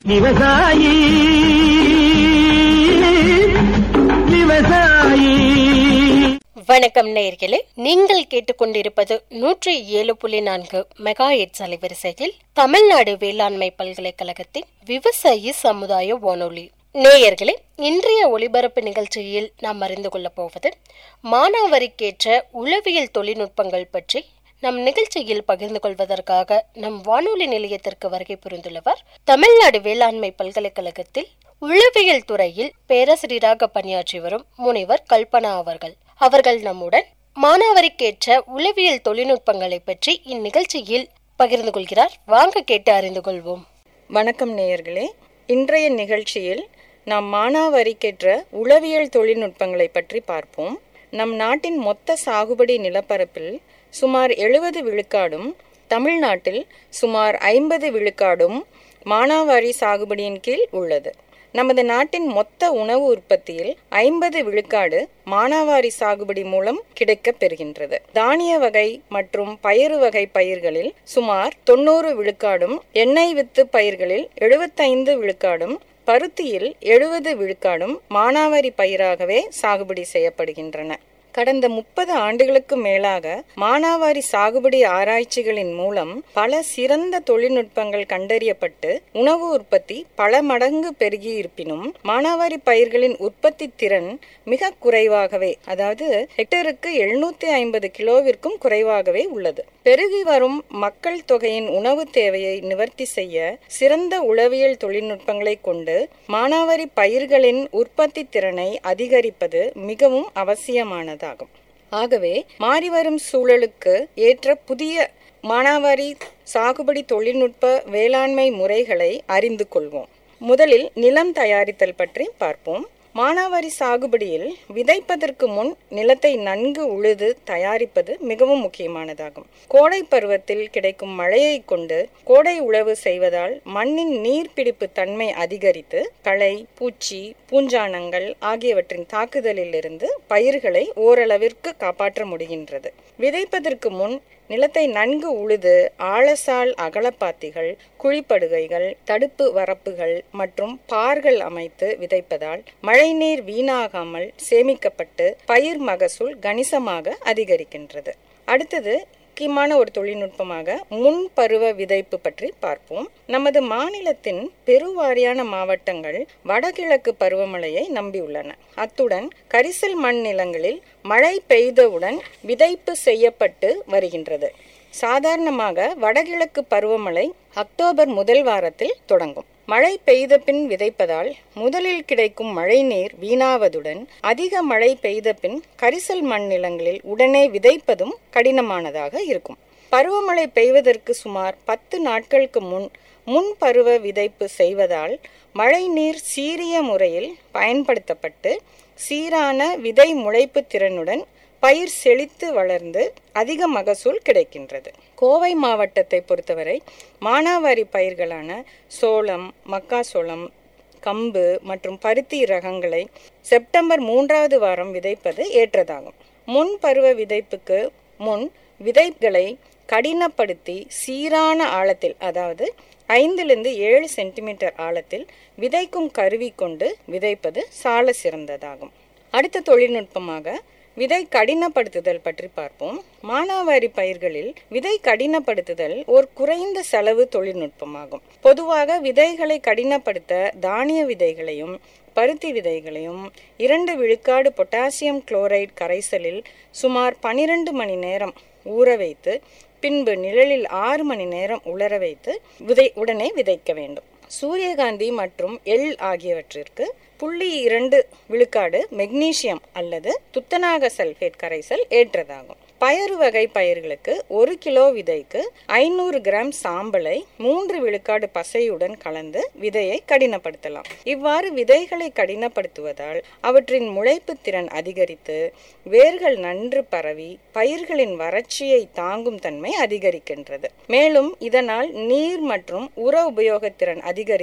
விவசாயி விவசாயி வணக்கம் நேயர்களே நீங்கள் கேட்டுக்கொண்டிருப்பது நூற்றி ஏழு புள்ளி நான்கு மெகா எட்ஸ் அலைவரிசையில் தமிழ்நாடு வேளாண்மை பல்கலைக்கழகத்தின் விவசாயி சமுதாய வானொலி நேயர்களே இன்றைய ஒளிபரப்பு நிகழ்ச்சியில் நாம் அறிந்து கொள்ளப் போவது மானாவரிக்கேற்ற உளவியல் தொழில்நுட்பங்கள் பற்றி நம் நிகழ்ச்சியில் பகிர்ந்து கொள்வதற்காக நம் வானொலி நிலையத்திற்கு வருகை புரிந்துள்ளவர் தமிழ்நாடு வேளாண்மை பல்கலைக்கழகத்தில் உளவியல் துறையில் பேராசிரியராக பணியாற்றி வரும் முனைவர் கல்பனா அவர்கள் அவர்கள் நம்முடன் மானாவரிக்கேற்ற உளவியல் தொழில்நுட்பங்களை பற்றி இந்நிகழ்ச்சியில் பகிர்ந்து கொள்கிறார் வாங்க கேட்டு அறிந்து கொள்வோம் வணக்கம் நேயர்களே இன்றைய நிகழ்ச்சியில் நாம் மானாவரிக்கேற்ற உளவியல் தொழில்நுட்பங்களை பற்றி பார்ப்போம் நம் நாட்டின் மொத்த சாகுபடி நிலப்பரப்பில் சுமார் எழுபது விழுக்காடும் தமிழ்நாட்டில் சுமார் ஐம்பது விழுக்காடும் மானாவாரி சாகுபடியின் கீழ் உள்ளது நமது நாட்டின் மொத்த உணவு உற்பத்தியில் ஐம்பது விழுக்காடு மானாவாரி சாகுபடி மூலம் கிடைக்கப் பெறுகின்றது தானிய வகை மற்றும் பயறு வகை பயிர்களில் சுமார் தொண்ணூறு விழுக்காடும் எண்ணெய் வித்து பயிர்களில் எழுபத்தைந்து விழுக்காடும் பருத்தியில் எழுபது விழுக்காடும் மானாவாரி பயிராகவே சாகுபடி செய்யப்படுகின்றன கடந்த முப்பது ஆண்டுகளுக்கு மேலாக மானாவாரி சாகுபடி ஆராய்ச்சிகளின் மூலம் பல சிறந்த தொழில்நுட்பங்கள் கண்டறியப்பட்டு உணவு உற்பத்தி பல மடங்கு பெருகி இருப்பினும் மானாவாரி பயிர்களின் உற்பத்தி திறன் மிக குறைவாகவே அதாவது ஹெக்டருக்கு எழுநூத்தி ஐம்பது கிலோவிற்கும் குறைவாகவே உள்ளது பெருகி வரும் மக்கள் தொகையின் உணவு தேவையை நிவர்த்தி செய்ய சிறந்த உளவியல் தொழில்நுட்பங்களை கொண்டு மானாவாரி பயிர்களின் உற்பத்தி திறனை அதிகரிப்பது மிகவும் அவசியமானதாகும் ஆகவே மாறிவரும் சூழலுக்கு ஏற்ற புதிய மானாவாரி சாகுபடி தொழில்நுட்ப வேளாண்மை முறைகளை அறிந்து கொள்வோம் முதலில் நிலம் தயாரித்தல் பற்றி பார்ப்போம் மானாவாரி சாகுபடியில் விதைப்பதற்கு முன் நிலத்தை நன்கு உழுது தயாரிப்பது மிகவும் முக்கியமானதாகும் கோடை பருவத்தில் கிடைக்கும் மழையை கொண்டு கோடை உழவு செய்வதால் மண்ணின் நீர்பிடிப்பு தன்மை அதிகரித்து களை பூச்சி பூஞ்சானங்கள் ஆகியவற்றின் தாக்குதலிலிருந்து பயிர்களை ஓரளவிற்கு காப்பாற்ற முடிகின்றது விதைப்பதற்கு முன் நிலத்தை நன்கு உழுது ஆழசால் அகலப்பாத்திகள் குழிப்படுகைகள் தடுப்பு வரப்புகள் மற்றும் பார்கள் அமைத்து விதைப்பதால் மழைநீர் வீணாகாமல் சேமிக்கப்பட்டு பயிர் மகசூல் கணிசமாக அதிகரிக்கின்றது அடுத்தது முக்கியமான ஒரு தொழில்நுட்பமாக முன்பருவ விதைப்பு பற்றி பார்ப்போம் நமது மாநிலத்தின் பெருவாரியான மாவட்டங்கள் வடகிழக்கு பருவமழையை நம்பியுள்ளன அத்துடன் கரிசல் மண் நிலங்களில் மழை பெய்தவுடன் விதைப்பு செய்யப்பட்டு வருகின்றது சாதாரணமாக வடகிழக்கு பருவமழை அக்டோபர் முதல் வாரத்தில் தொடங்கும் மழை பெய்த பின் விதைப்பதால் முதலில் கிடைக்கும் மழைநீர் வீணாவதுடன் அதிக மழை பெய்த பின் கரிசல் மண் நிலங்களில் உடனே விதைப்பதும் கடினமானதாக இருக்கும் பருவமழை பெய்வதற்கு சுமார் பத்து நாட்களுக்கு முன் முன் பருவ விதைப்பு செய்வதால் மழைநீர் சீரிய முறையில் பயன்படுத்தப்பட்டு சீரான விதை முளைப்பு திறனுடன் பயிர் செழித்து வளர்ந்து அதிக மகசூல் கிடைக்கின்றது கோவை மாவட்டத்தை பொறுத்தவரை மானாவாரி பயிர்களான சோளம் மக்காசோளம் கம்பு மற்றும் பருத்தி ரகங்களை செப்டம்பர் மூன்றாவது வாரம் விதைப்பது ஏற்றதாகும் முன் பருவ விதைப்புக்கு முன் விதைகளை கடினப்படுத்தி சீரான ஆழத்தில் அதாவது ஐந்திலிருந்து ஏழு சென்டிமீட்டர் ஆழத்தில் விதைக்கும் கருவி கொண்டு விதைப்பது சால சிறந்ததாகும் அடுத்த தொழில்நுட்பமாக விதை கடினப்படுத்துதல் பற்றி பார்ப்போம் மானாவாரி பயிர்களில் விதை கடினப்படுத்துதல் ஒரு குறைந்த செலவு தொழில்நுட்பமாகும் பொதுவாக விதைகளை கடினப்படுத்த தானிய விதைகளையும் பருத்தி விதைகளையும் இரண்டு விழுக்காடு பொட்டாசியம் குளோரைடு கரைசலில் சுமார் பனிரெண்டு மணி நேரம் ஊற வைத்து பின்பு நிழலில் ஆறு மணி நேரம் உலர வைத்து விதை உடனே விதைக்க வேண்டும் சூரியகாந்தி மற்றும் எள் ஆகியவற்றிற்கு புள்ளி இரண்டு விழுக்காடு மெக்னீசியம் அல்லது துத்தநாக சல்பேட் கரைசல் ஏற்றதாகும் பயறு வகை பயிர்களுக்கு ஒரு கிலோ விதைக்கு ஐநூறு கிராம் சாம்பலை மூன்று விழுக்காடு பசையுடன் கலந்து விதையை கடினப்படுத்தலாம் இவ்வாறு விதைகளை கடினப்படுத்துவதால் அவற்றின் முளைப்பு திறன் அதிகரித்து வேர்கள் நன்று பரவி பயிர்களின் வறட்சியை தாங்கும் தன்மை அதிகரிக்கின்றது மேலும் இதனால் நீர் மற்றும் உர உபயோகத்திறன் அதிகரித்து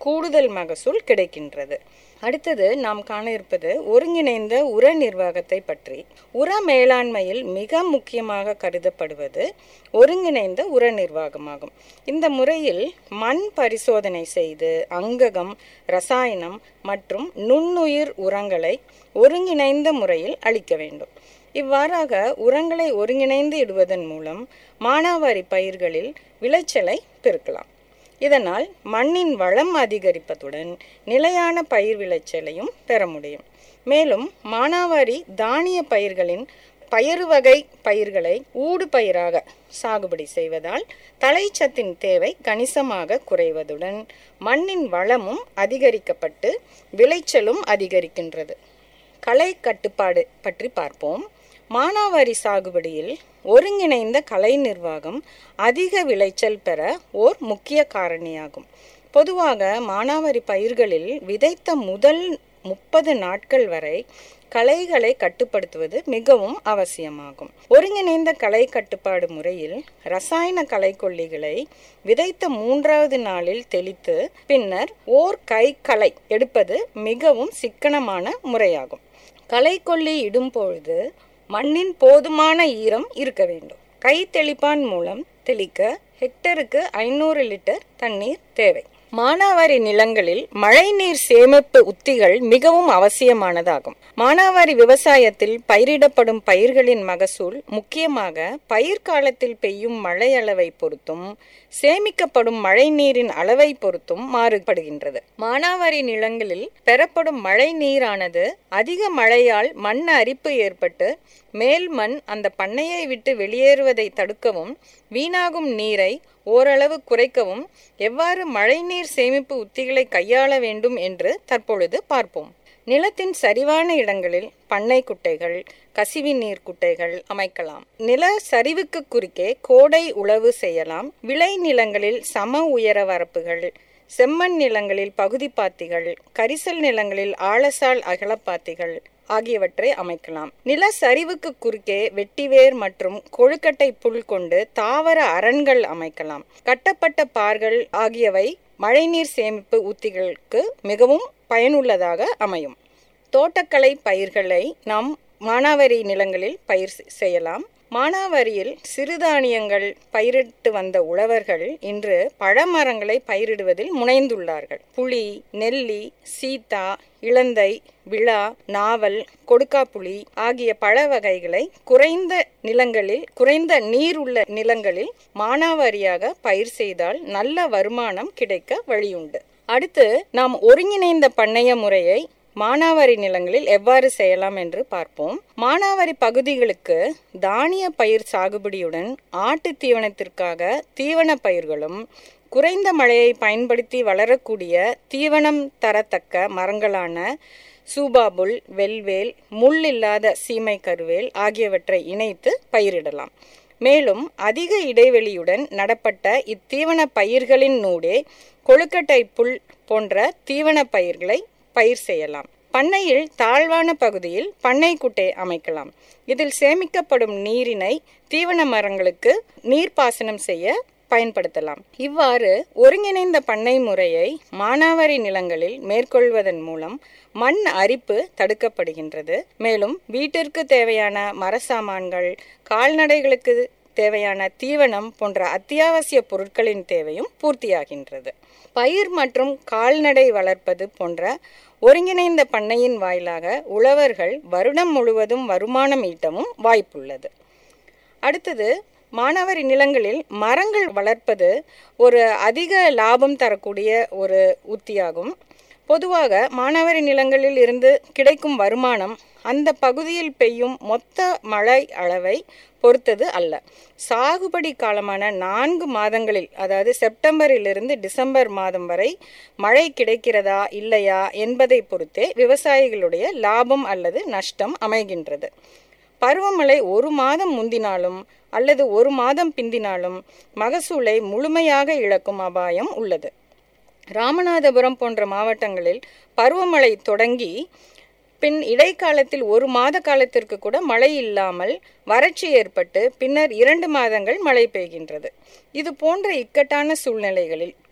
கூடுதல் மகசூல் கிடைக்கின்றது அடுத்தது நாம் காண இருப்பது ஒருங்கிணைந்த உர நிர்வாகத்தை பற்றி உர மேலாண்மையில் மிக முக்கியமாக கருதப்படுவது ஒருங்கிணைந்த உர நிர்வாகமாகும் இந்த முறையில் மண் பரிசோதனை செய்து அங்ககம் ரசாயனம் மற்றும் நுண்ணுயிர் உரங்களை ஒருங்கிணைந்த முறையில் அளிக்க வேண்டும் இவ்வாறாக உரங்களை ஒருங்கிணைந்து இடுவதன் மூலம் மானாவாரி பயிர்களில் விளைச்சலை பெருக்கலாம் இதனால் மண்ணின் வளம் அதிகரிப்பதுடன் நிலையான பயிர் விளைச்சலையும் பெற முடியும் மேலும் மானாவாரி தானிய பயிர்களின் பயறு வகை பயிர்களை ஊடு பயிராக சாகுபடி செய்வதால் தலைச்சத்தின் தேவை கணிசமாக குறைவதுடன் மண்ணின் வளமும் அதிகரிக்கப்பட்டு விளைச்சலும் அதிகரிக்கின்றது களை கட்டுப்பாடு பற்றி பார்ப்போம் மானாவாரி சாகுபடியில் ஒருங்கிணைந்த கலை நிர்வாகம் அதிக விளைச்சல் பெற ஓர் முக்கிய காரணியாகும் பொதுவாக மானாவாரி பயிர்களில் விதைத்த முதல் முப்பது நாட்கள் வரை களைகளை கட்டுப்படுத்துவது மிகவும் அவசியமாகும் ஒருங்கிணைந்த களை கட்டுப்பாடு முறையில் ரசாயன களைக்கொல்லிகளை விதைத்த மூன்றாவது நாளில் தெளித்து பின்னர் ஓர் கை களை எடுப்பது மிகவும் சிக்கனமான முறையாகும் களைக்கொல்லி இடும் பொழுது மண்ணின் போதுமான ஈரம் இருக்க வேண்டும் கை தெளிப்பான் மூலம் தெளிக்க ஹெக்டருக்கு ஐநூறு லிட்டர் தண்ணீர் தேவை மானாவாரி நிலங்களில் மழைநீர் சேமிப்பு உத்திகள் மிகவும் அவசியமானதாகும் மானாவாரி விவசாயத்தில் பயிரிடப்படும் பயிர்களின் மகசூல் முக்கியமாக பயிர் காலத்தில் பெய்யும் மழை அளவை பொறுத்தும் சேமிக்கப்படும் மழை நீரின் அளவை பொறுத்தும் மாறுபடுகின்றது மானாவாரி நிலங்களில் பெறப்படும் மழை நீரானது அதிக மழையால் மண் அரிப்பு ஏற்பட்டு மேல் மண் அந்த பண்ணையை விட்டு வெளியேறுவதை தடுக்கவும் வீணாகும் நீரை ஓரளவு குறைக்கவும் எவ்வாறு மழைநீர் சேமிப்பு உத்திகளை கையாள வேண்டும் என்று தற்பொழுது பார்ப்போம் நிலத்தின் சரிவான இடங்களில் பண்ணை குட்டைகள் கசிவி நீர் குட்டைகள் அமைக்கலாம் நில சரிவுக்கு குறுக்கே கோடை உழவு செய்யலாம் விளை நிலங்களில் சம உயர வரப்புகள் செம்மண் நிலங்களில் பகுதி பாத்திகள் கரிசல் நிலங்களில் ஆழசால் அகலப்பாத்திகள் ஆகியவற்றை அமைக்கலாம் நில சரிவுக்கு குறுக்கே வெட்டிவேர் மற்றும் கொழுக்கட்டை புல் கொண்டு தாவர அரண்கள் அமைக்கலாம் கட்டப்பட்ட பார்கள் ஆகியவை மழைநீர் சேமிப்பு உத்திகளுக்கு மிகவும் பயனுள்ளதாக அமையும் தோட்டக்கலை பயிர்களை நாம் மானாவாரி நிலங்களில் பயிர் செய்யலாம் மானாவாரியில் சிறுதானியங்கள் பயிரிட்டு வந்த உழவர்கள் இன்று பழமரங்களை பயிரிடுவதில் முனைந்துள்ளார்கள் புளி நெல்லி சீத்தா இளந்தை விழா நாவல் கொடுக்காப்புளி ஆகிய பழ வகைகளை குறைந்த நிலங்களில் குறைந்த நீர் உள்ள நிலங்களில் மானாவாரியாக பயிர் செய்தால் நல்ல வருமானம் கிடைக்க வழியுண்டு அடுத்து நாம் ஒருங்கிணைந்த பண்ணைய முறையை மானாவாரி நிலங்களில் எவ்வாறு செய்யலாம் என்று பார்ப்போம் மானாவாரி பகுதிகளுக்கு தானிய பயிர் சாகுபடியுடன் ஆட்டு தீவனத்திற்காக தீவன பயிர்களும் குறைந்த மழையை பயன்படுத்தி வளரக்கூடிய தீவனம் தரத்தக்க மரங்களான சூபாபுல் வெல்வேல் முள் இல்லாத சீமை கருவேல் ஆகியவற்றை இணைத்து பயிரிடலாம் மேலும் அதிக இடைவெளியுடன் நடப்பட்ட இத்தீவன பயிர்களின் நூடே கொழுக்கட்டை புல் போன்ற தீவன பயிர்களை பயிர் செய்யலாம் பண்ணையில் தாழ்வான பகுதியில் பண்ணை குட்டை அமைக்கலாம் இதில் சேமிக்கப்படும் நீரினை தீவன மரங்களுக்கு நீர்ப்பாசனம் செய்ய பயன்படுத்தலாம் இவ்வாறு ஒருங்கிணைந்த பண்ணை முறையை மானாவாரி நிலங்களில் மேற்கொள்வதன் மூலம் மண் அரிப்பு தடுக்கப்படுகின்றது மேலும் வீட்டிற்கு தேவையான மரசாமான்கள் கால்நடைகளுக்கு தேவையான தீவனம் போன்ற அத்தியாவசிய பொருட்களின் தேவையும் பூர்த்தியாகின்றது பயிர் மற்றும் கால்நடை வளர்ப்பது போன்ற ஒருங்கிணைந்த பண்ணையின் வாயிலாக உழவர்கள் வருடம் முழுவதும் வருமானம் ஈட்டவும் வாய்ப்புள்ளது அடுத்தது மானாவாரி நிலங்களில் மரங்கள் வளர்ப்பது ஒரு அதிக லாபம் தரக்கூடிய ஒரு உத்தியாகும் பொதுவாக மானாவாரி நிலங்களில் இருந்து கிடைக்கும் வருமானம் அந்த பகுதியில் பெய்யும் மொத்த மழை அளவை பொறுத்தது அல்ல சாகுபடி காலமான நான்கு மாதங்களில் அதாவது செப்டம்பரிலிருந்து டிசம்பர் மாதம் வரை மழை கிடைக்கிறதா இல்லையா என்பதை பொறுத்தே விவசாயிகளுடைய லாபம் அல்லது நஷ்டம் அமைகின்றது பருவமழை ஒரு மாதம் முந்தினாலும் அல்லது ஒரு மாதம் பிந்தினாலும் மகசூலை முழுமையாக இழக்கும் அபாயம் உள்ளது ராமநாதபுரம் போன்ற மாவட்டங்களில் பருவமழை தொடங்கி பின் இடைக்காலத்தில் ஒரு மாத காலத்திற்கு கூட மழை இல்லாமல் வறட்சி ஏற்பட்டு பின்னர் இரண்டு மாதங்கள் மழை பெய்கின்றது இது போன்ற இக்கட்டான சூழ்நிலைகளில்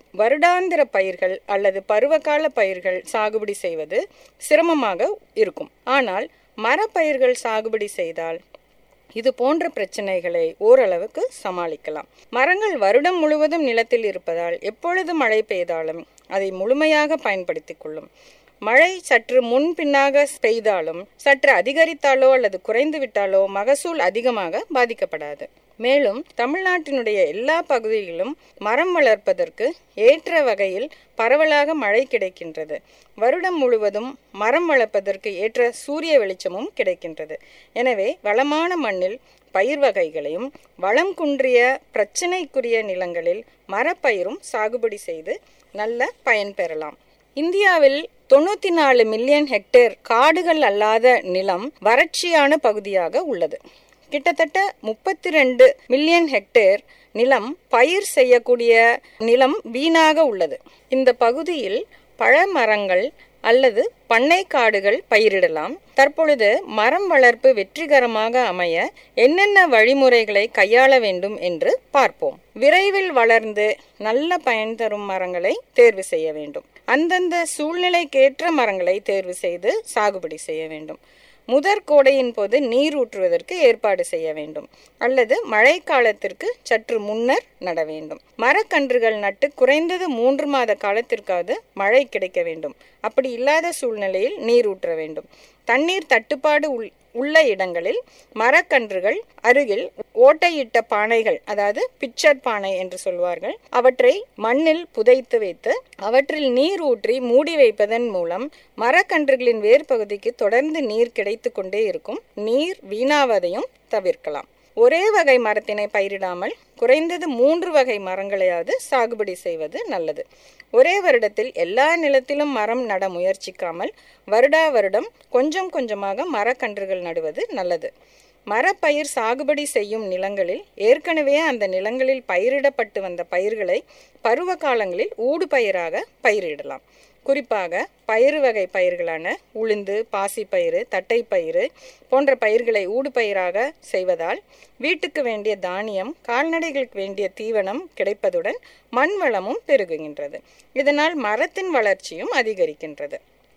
வருடாந்திர பயிர்கள் அல்லது பருவகால பயிர்கள் சாகுபடி செய்வது சிரமமாக இருக்கும் ஆனால் மரப்பயிர்கள் சாகுபடி செய்தால் இது போன்ற பிரச்சனைகளை ஓரளவுக்கு சமாளிக்கலாம் மரங்கள் வருடம் முழுவதும் நிலத்தில் இருப்பதால் எப்பொழுது மழை பெய்தாலும் அதை முழுமையாக பயன்படுத்திக் கொள்ளும் மழை சற்று முன் பின்னாக பெய்தாலும் சற்று அதிகரித்தாலோ அல்லது குறைந்து விட்டாலோ மகசூல் அதிகமாக பாதிக்கப்படாது மேலும் தமிழ்நாட்டினுடைய எல்லா பகுதிகளிலும் மரம் வளர்ப்பதற்கு ஏற்ற வகையில் பரவலாக மழை கிடைக்கின்றது வருடம் முழுவதும் மரம் வளர்ப்பதற்கு ஏற்ற சூரிய வெளிச்சமும் கிடைக்கின்றது எனவே வளமான மண்ணில் பயிர் வகைகளையும் வளம் குன்றிய பிரச்சனைக்குரிய நிலங்களில் மரப்பயிரும் சாகுபடி செய்து நல்ல பயன் பெறலாம் இந்தியாவில் தொண்ணூத்தி நாலு மில்லியன் ஹெக்டேர் காடுகள் அல்லாத நிலம் வறட்சியான பகுதியாக உள்ளது கிட்டத்தட்ட முப்பத்தி ரெண்டு மில்லியன் ஹெக்டேர் நிலம் பயிர் செய்யக்கூடிய நிலம் வீணாக உள்ளது இந்த பகுதியில் பழமரங்கள் அல்லது பண்ணை காடுகள் பயிரிடலாம் தற்பொழுது மரம் வளர்ப்பு வெற்றிகரமாக அமைய என்னென்ன வழிமுறைகளை கையாள வேண்டும் என்று பார்ப்போம் விரைவில் வளர்ந்து நல்ல பயன் தரும் மரங்களை தேர்வு செய்ய வேண்டும் அந்தந்த சூழ்நிலைக்கேற்ற மரங்களை தேர்வு செய்து சாகுபடி செய்ய வேண்டும் முதற் கோடையின் போது நீர் ஊற்றுவதற்கு ஏற்பாடு செய்ய வேண்டும் அல்லது மழை காலத்திற்கு சற்று முன்னர் நட வேண்டும் மரக்கன்றுகள் நட்டு குறைந்தது மூன்று மாத காலத்திற்காவது மழை கிடைக்க வேண்டும் அப்படி இல்லாத சூழ்நிலையில் நீர் ஊற்ற வேண்டும் தண்ணீர் தட்டுப்பாடு உள்ள இடங்களில் மரக்கன்றுகள் அருகில் ஓட்டையிட்ட பானைகள் அதாவது பிக்சர் பானை என்று சொல்வார்கள் அவற்றை மண்ணில் புதைத்து வைத்து அவற்றில் நீர் ஊற்றி மூடி வைப்பதன் மூலம் மரக்கன்றுகளின் வேர் பகுதிக்கு தொடர்ந்து நீர் கிடைத்து கொண்டே இருக்கும் நீர் வீணாவதையும் தவிர்க்கலாம் ஒரே வகை மரத்தினை பயிரிடாமல் குறைந்தது மூன்று வகை மரங்களையாவது சாகுபடி செய்வது நல்லது ஒரே வருடத்தில் எல்லா நிலத்திலும் மரம் நட முயற்சிக்காமல் வருடா வருடம் கொஞ்சம் கொஞ்சமாக மரக்கன்றுகள் நடுவது நல்லது மரப்பயிர் சாகுபடி செய்யும் நிலங்களில் ஏற்கனவே அந்த நிலங்களில் பயிரிடப்பட்டு வந்த பயிர்களை பருவ காலங்களில் ஊடு பயிராக பயிரிடலாம் குறிப்பாக பயிறு வகை பயிர்களான உளுந்து பாசிப்பயிறு தட்டைப்பயிறு போன்ற பயிர்களை ஊடுபயிராக செய்வதால் வீட்டுக்கு வேண்டிய தானியம் கால்நடைகளுக்கு வேண்டிய தீவனம் கிடைப்பதுடன் மண் வளமும் பெருகுகின்றது இதனால் மரத்தின் வளர்ச்சியும் அதிகரிக்கின்றது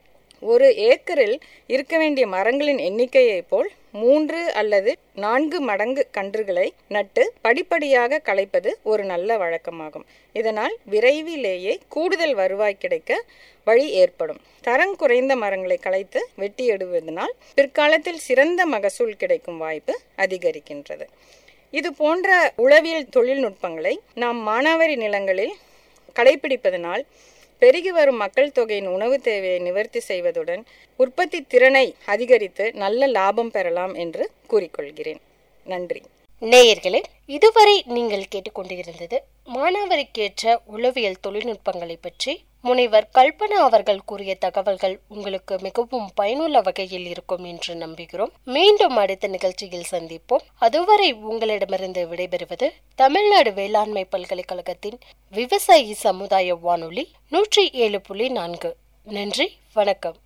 ஒரு ஏக்கரில் இருக்க வேண்டிய மரங்களின் எண்ணிக்கையை போல் மூன்று அல்லது நான்கு மடங்கு கன்றுகளை நட்டு படிப்படியாக களைப்பது ஒரு நல்ல வழக்கமாகும் இதனால் விரைவிலேயே கூடுதல் வருவாய் கிடைக்க வழி ஏற்படும் தரம் குறைந்த மரங்களை களைத்து வெட்டி எடுவதனால் பிற்காலத்தில் சிறந்த மகசூல் கிடைக்கும் வாய்ப்பு அதிகரிக்கின்றது இது போன்ற உளவியல் தொழில்நுட்பங்களை நாம் மானாவாரி நிலங்களில் கடைபிடிப்பதனால் பெருகி வரும் மக்கள் தொகையின் உணவு தேவையை நிவர்த்தி செய்வதுடன் உற்பத்தி திறனை அதிகரித்து நல்ல லாபம் பெறலாம் என்று கூறிக்கொள்கிறேன் நன்றி நேயர்களே இதுவரை நீங்கள் கேட்டுக்கொண்டிருந்தது மாணவருக்கேற்ற உளவியல் தொழில்நுட்பங்களை பற்றி முனைவர் கல்பனா அவர்கள் கூறிய தகவல்கள் உங்களுக்கு மிகவும் பயனுள்ள வகையில் இருக்கும் என்று நம்புகிறோம் மீண்டும் அடுத்த நிகழ்ச்சியில் சந்திப்போம் அதுவரை உங்களிடமிருந்து விடைபெறுவது தமிழ்நாடு வேளாண்மை பல்கலைக்கழகத்தின் விவசாயி சமுதாய வானொலி நூற்றி ஏழு புள்ளி நான்கு நன்றி வணக்கம்